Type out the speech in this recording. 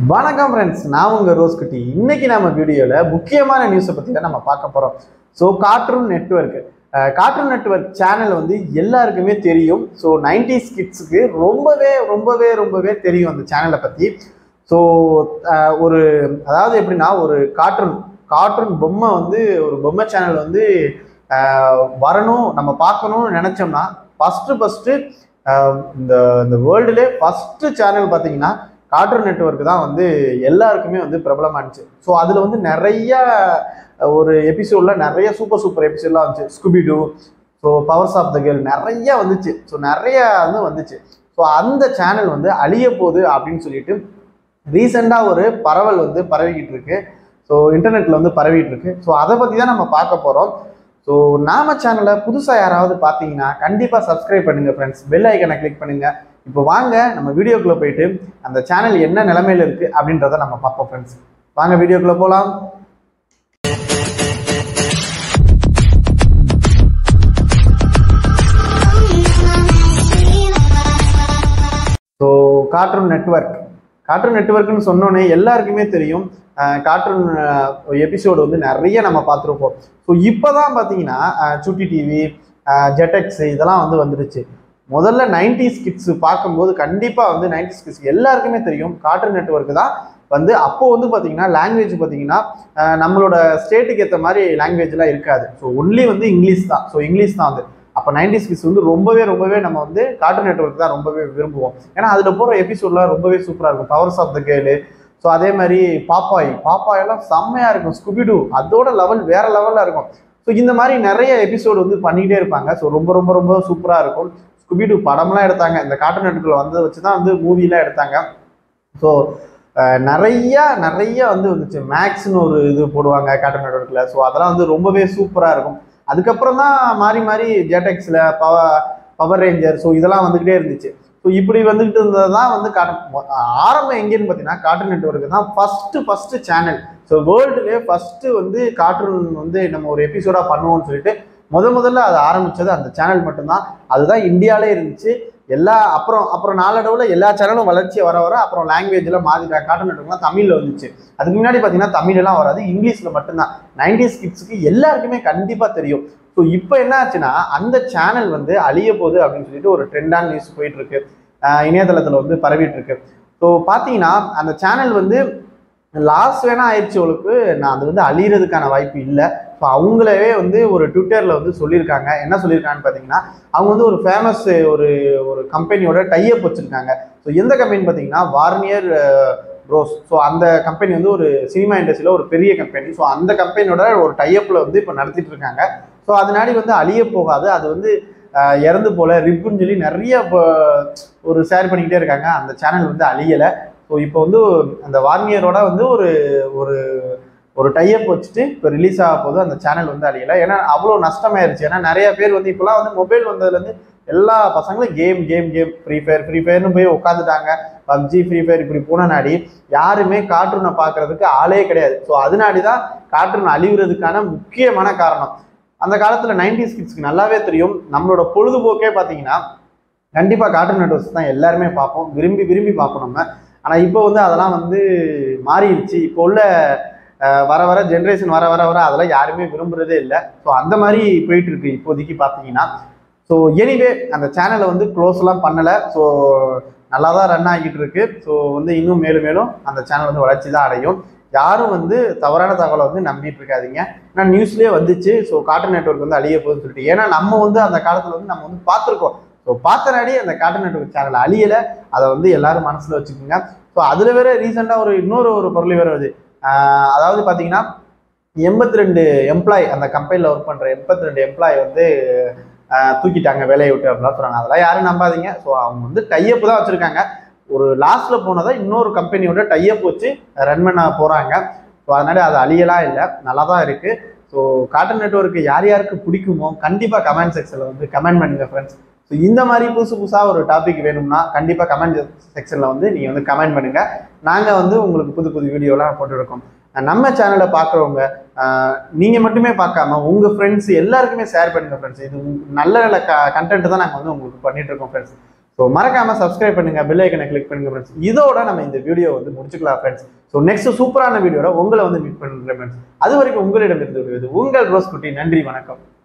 வணக்கம் ஃப்ரெண்ட்ஸ் நான் உங்கள் ரோஸ் குட்டி இன்னைக்கு நம்ம வீடியோவில் முக்கியமான நியூஸை பற்றி தான் நம்ம பார்க்க போகிறோம் so cartoon network cartoon network channel வந்து எல்லாருக்குமே தெரியும் ஸோ நைன்டிஸ் கிட்ஸுக்கு ரொம்பவே ரொம்பவே ரொம்பவே தெரியும் அந்த சேனலை பற்றி ஸோ ஒரு அதாவது எப்படின்னா ஒரு கார்ட்டூன் கார்ட்டூன் பொம்மை வந்து ஒரு பொம்மை சேனல் வந்து அஹ், வரணும் நம்ம பார்க்கணும்னு நினச்சோம்னா ஃபஸ்ட்டு ஃபஸ்ட்டு இந்த இந்த வேர்ல்டுலே ஃபஸ்ட்டு சேனல் பார்த்தீங்கன்னா கார்ட்டூன் நெட்வொர்க் தான் வந்து எல்லாருக்குமே வந்து பிரபலமானுச்சு ஸோ அதில் வந்து நிறைய ஒரு எபிசோடில் நிறைய சூப்பர் சூப்பர் எபிசோட்லாம் வந்துச்சு Scooby Doo so powers of the girl நிறைய வந்துச்சு ஸோ நிறைய வந்து வந்துச்சு ஸோ அந்த சேனல் வந்து அழிய போகுது அப்படின்னு சொல்லிட்டு ரீசெண்டாக ஒரு பரவல் வந்து பரவிக்கிட்டு இருக்கு ஸோ இன்டர்நெட்டில் வந்து பரவிட்டு இருக்கு ஸோ அதை பற்றி தான் நம்ம பார்க்க போகிறோம் ஸோ நாம சேனலை புதுசாக யாராவது பார்த்தீங்கன்னா கண்டிப்பாக சப்ஸ்கிரைப் பண்ணுங்கள் ஃப்ரெண்ட்ஸ் பெல் ஐக்கனை கிளிக் பண்ணுங்கள் இப்போ வாங்க நம்ம வீடியோக்குள்ளே போயிட்டு அந்த சேனல் என்ன நிலமையில இருக்குது அப்படின்றத நம்ம பார்ப்போம் ஃப்ரெண்ட்ஸ் வாங்க வீடியோக்குள்ளே போகலாம் ஸோ கார்ட்டூன் நெட்வொர்க் கார்ட்டூன் நெட்வொர்க்னு சொன்னோன்னே எல்லாருக்குமே தெரியும் கார்ட்டூன் எபிசோடு வந்து நிறைய நம்ம பார்த்துருப்போம் ஸோ இப்போ தான் பார்த்தீங்கன்னா அஹ், சுட்டி டிவி ஜெட்டெக்ஸ் இதெல்லாம் வந்து வந்துருச்சு முதல்ல நைன்டிஸ் கிட்ஸ் பார்க்கும்போது கண்டிப்பாக வந்து நைன்டிஸ் கிட்ஸ் எல்லாருக்குமே தெரியும் கார்ட்டூன் நெட்வொர்க் தான் வந்து அப்போ வந்து பார்த்தீங்கன்னா லாங்குவேஜ் பார்த்தீங்கன்னா அஹ், நம்மளோட ஸ்டேட்டுக்கு ஏற்ற மாதிரி லாங்குவேஜ்லாம் இருக்காது ஸோ ஒன்லி வந்து இங்கிலீஷ் தான் ஸோ இங்கிலீஷ் தான் வந்து அப்போ நைன்டிஸ் கிட்ஸ் வந்து ரொம்பவே ரொம்பவே நம்ம வந்து கார்ட்டூன் நெட்வொர்க் தான் ரொம்பவே விரும்புவோம் ஏன்னா அதில் போகிற எபிசோட்லாம் ரொம்பவே சூப்பராக இருக்கும் powers of the girl so அதே மாதிரி பாப்பாய் பாப்பாய் எல்லாம் செம்மையாக இருக்கும் ஸ்குபிடு அதோட லெவல் வேற லெவலில் இருக்கும் ஸோ இந்த மாதிரி நிறைய எபிசோடு வந்து பண்ணிக்கிட்டே இருப்பாங்க ஸோ ரொம்ப ரொம்ப ரொம்ப சூப்பராக இருக்கும் ஸ்குபிடு படம்லாம் எடுத்தாங்க இந்த கார்ட்டூன் நெட்வொர்க்கில் வந்ததை வச்சு தான் வந்து மூவிலாம் எடுத்தாங்க ஸோ நிறைய நிறைய வந்து வந்துச்சு மேக்ஸ்னு ஒரு இது போடுவாங்க கார்ட்டூன் நெட்வொர்க்கில் ஸோ அதெல்லாம் வந்து ரொம்பவே சூப்பராக இருக்கும் அதுக்கப்புறம் தான் மாறி மாறி ஜெட்டெக்ஸில் பவ பவர் ரேஞ்சர் ஸோ இதெல்லாம் வந்துக்கிட்டே இருந்துச்சு ஸோ இப்படி வந்துக்கிட்டு இருந்தது தான் வந்து கார்ட்டூன் ஆரம்பம் எங்கேன்னு பார்த்தீங்கன்னா கார்ட்டூன் நெட்வொர்க் தான் ஃபஸ்ட்டு ஃபஸ்ட்டு சேனல் ஸோ வேர்ல்டுலேயே ஃபஸ்ட்டு வந்து கார்ட்டூன் வந்து நம்ம ஒரு எபிசோடாக பண்ணுவோம்னு சொல்லிட்டு முத முதல்ல அது ஆரம்பிச்சது அந்த சேனல் மட்டும்தான் அதுதான் இந்தியாவிலே இருந்துச்சு எல்லா அப்புறம் அப்புறம் நாளடைவில் எல்லா சேனலும் வளர்ச்சி வர வர அப்புறம் லாங்குவேஜ்லாம் மாற்றிட்டாங்க கார்ட்டூன் நெட்வொர்க்லாம் தமிழில் வந்துச்சு அதுக்கு முன்னாடி பார்த்தீங்கன்னா தமிழெல்லாம் வராது இங்கிலீஷில் மட்டும்தான் நைன்டிஸ் கிட்ஸுக்கு எல்லாருக்குமே கண்டிப்பாக தெரியும் ஸோ இப்போ என்ன ஆச்சுன்னா அந்த சேனல் வந்து அழிய போகுது அப்படின்னு சொல்லிட்டு ஒரு ட்ரெண்டான நியூஸ் போயிட்டு இருக்கு ஆஹ் இணையதளத்தில் வந்து பரவிட்டு இருக்கு ஸோ பார்த்தீங்கன்னா அந்த சேனல் வந்து லாஸ் வேணா ஆயிடுச்சு அவளுக்கு நான் அது வந்து அழியறதுக்கான வாய்ப்பு இல்லை ஸோ அவங்களவே வந்து ஒரு ட்விட்டரில் வந்து சொல்லியிருக்காங்க என்ன சொல்லியிருக்காங்கன்னு பார்த்தீங்கன்னா அவங்க வந்து ஒரு ஃபேமஸ் ஒரு ஒரு கம்பெனியோட டைஅப் வச்சுருக்காங்க ஸோ எந்த கம்பெனி பார்த்தீங்கன்னா வார்னியர் ப்ரோஸ் ஸோ அந்த கம்பெனி வந்து ஒரு சினிமா இண்டஸ்ட்ரியில் ஒரு பெரிய கம்பெனி ஸோ அந்த கம்பெனியோட ஒரு டைஅப்பில் வந்து இப்போ நடத்திட்டு இருக்காங்க ஸோ அதனாடி வந்து அழிய போகாது அது வந்து அஹ், இறந்து போல ரிப்புன்னு சொல்லி நிறைய இப்போ ஒரு ஷேர் பண்ணிக்கிட்டே இருக்காங்க அந்த சேனல் வந்து அழியலை ஸோ இப்போ வந்து அந்த வார்னியரோட வந்து ஒரு ஒரு ஒரு டைஅப் வச்சுட்டு இப்போ ரிலீஸ் ஆக போது அந்த சேனல் வந்து அழியலை ஏன்னா அவ்வளோ நஷ்டமாயிருச்சு ஏன்னா நிறைய பேர் வந்து இப்போலாம் வந்து மொபைல் வந்ததுலேருந்து எல்லா பசங்களும் game game game free fire free ஃபயர்னு போய் உட்காந்துட்டாங்க பப்ஜி ஃப்ரீ ஃபயர் இப்படி போன நாடி யாருமே கார்ட்டூனை பார்க்கறதுக்கு ஆளே கிடையாது ஸோ அதனாடி தான் கார்ட்டூன் அழிவுறதுக்கான முக்கியமான காரணம் அந்த காலத்தில் நைன்டிஸ் கிட்ஸ்க்கு நல்லாவே தெரியும் நம்மளோட பொழுதுபோக்கே பார்த்தீங்கன்னா கண்டிப்பாக கார்ட்டூன் நெட்வொர்க்ஸ் தான் எல்லாருமே பார்ப்போம் விரும்பி விரும்பி பார்ப்போம் நம்ம ஆனால் இப்போ வந்து அதெல்லாம் வந்து மாறிடுச்சு இப்போ உள்ள அஹ், வர வர ஜென்ரேஷன் வர வர வர அதெல்லாம் யாருமே விரும்புறதே இல்லை ஸோ அந்த மாதிரி போயிட்டு இருக்கு இப்போதைக்கு பார்த்தீங்கன்னா ஸோ எனிவே அந்த சேனலை வந்து க்ளோஸ்லாம் பண்ணலை ஸோ நல்லா தான் ரன் ஆகிட்டு இருக்கு ஸோ வந்து இன்னும் மேலும் மேலும் அந்த சேனல் வந்து வளர்ச்சி தான் அடையும் யாரும் வந்து தவறான தகவலை வந்து நம்பிட்டு இருக்காதீங்க ஏன்னா நியூஸ்லேயே வந்துச்சு ஸோ கார்ட்டூன் நெட்வொர்க் வந்து அழிய போகுதுன்னு சொல்லிட்டு ஏன்னா நம்ம வந்து அந்த காலத்தில் வந்து நம்ம வந்து பார்த்துருக்கோம் ஸோ பார்த்தனாடி அந்த கார்ட்டூன் நெட்வொர்க் சேனல் அழியலை அதை வந்து எல்லாரும் மனசில் வச்சுக்கோங்க ஸோ அதில் வேற ரீசெண்டாக ஒரு இன்னொரு ஒரு பொருள் வேற வருது ஆஹ் அதாவது பார்த்தீங்கன்னா எண்பத்தி ரெண்டு எம்ப்ளாய் அந்த கம்பெனியில் ஒர்க் பண்ணுற எண்பத்தி ரெண்டு எம்ப்ளாய் வந்து ஆஹ் தூக்கிட்டாங்க வேலையை விட்டு அப்படிலாம் சொல்கிறாங்க அதெல்லாம் யாரும் நம்பாதீங்க ஸோ அவங்க வந்து டைஅப் தான் வச்சுருக்காங்க ஒரு லாஸ்ட்ல போனதை இன்னொரு கம்பெனியோட டைஅப் வச்சு ரன் பண்ண போகிறாங்க ஸோ அதனால அது அழியலாம் இல்லை நல்லா தான் இருக்குது ஸோ கார்ட்டூன் நெட்வொர்க் யார் யாருக்கு பிடிக்குமோ கண்டிப்பாக கமெண்ட் செக்ஷனில் வந்து கமெண்ட் பண்ணுங்க ஃப்ரெண்ட்ஸ் ஸோ இந்த மாதிரி புதுசு புதுசாக ஒரு டாபிக் வேணும்னா கண்டிப்பாக கமெண்ட் செக்ஷனில் வந்து நீங்கள் வந்து கமெண்ட் பண்ணுங்கள் நாங்கள் வந்து உங்களுக்கு புது புது வீடியோலாம் போட்டுருக்கோம் நம்ம சேனலை பார்க்குறவங்க நீங்கள் மட்டுமே பார்க்காம உங்கள் ஃப்ரெண்ட்ஸ் எல்லாருக்குமே ஷேர் பண்ணுங்க ஃப்ரெண்ட்ஸ் இது உங்க- நல்ல நல்ல க கண்டென்ட் தான் நாங்கள் வந்து உங்களுக்கு பண்ணிட்டு இருக்கோம் ஃப்ரெண்ட்ஸ் ஸோ மறக்காம சப்ஸ்கிரைப் பண்ணுங்க பெல் ஐக்கனை கிளிக் பண்ணுங்க ஃப்ரெண்ட்ஸ் இதோட நம்ம இந்த வீடியோ வந்து முடிச்சுக்கலாம் ஃப்ரெண்ட்ஸ் ஸோ நெக்ஸ்ட் சூப்பரான வீடியோட உங்களை வந்து மீட் பண்ணுறேன் ஃப்ரெண்ட்ஸ் அது வரைக்கும் உங்களிடம் இருந்து விடுவது உங்கள் ரோஸ் குட்டி நன்றி வணக்கம்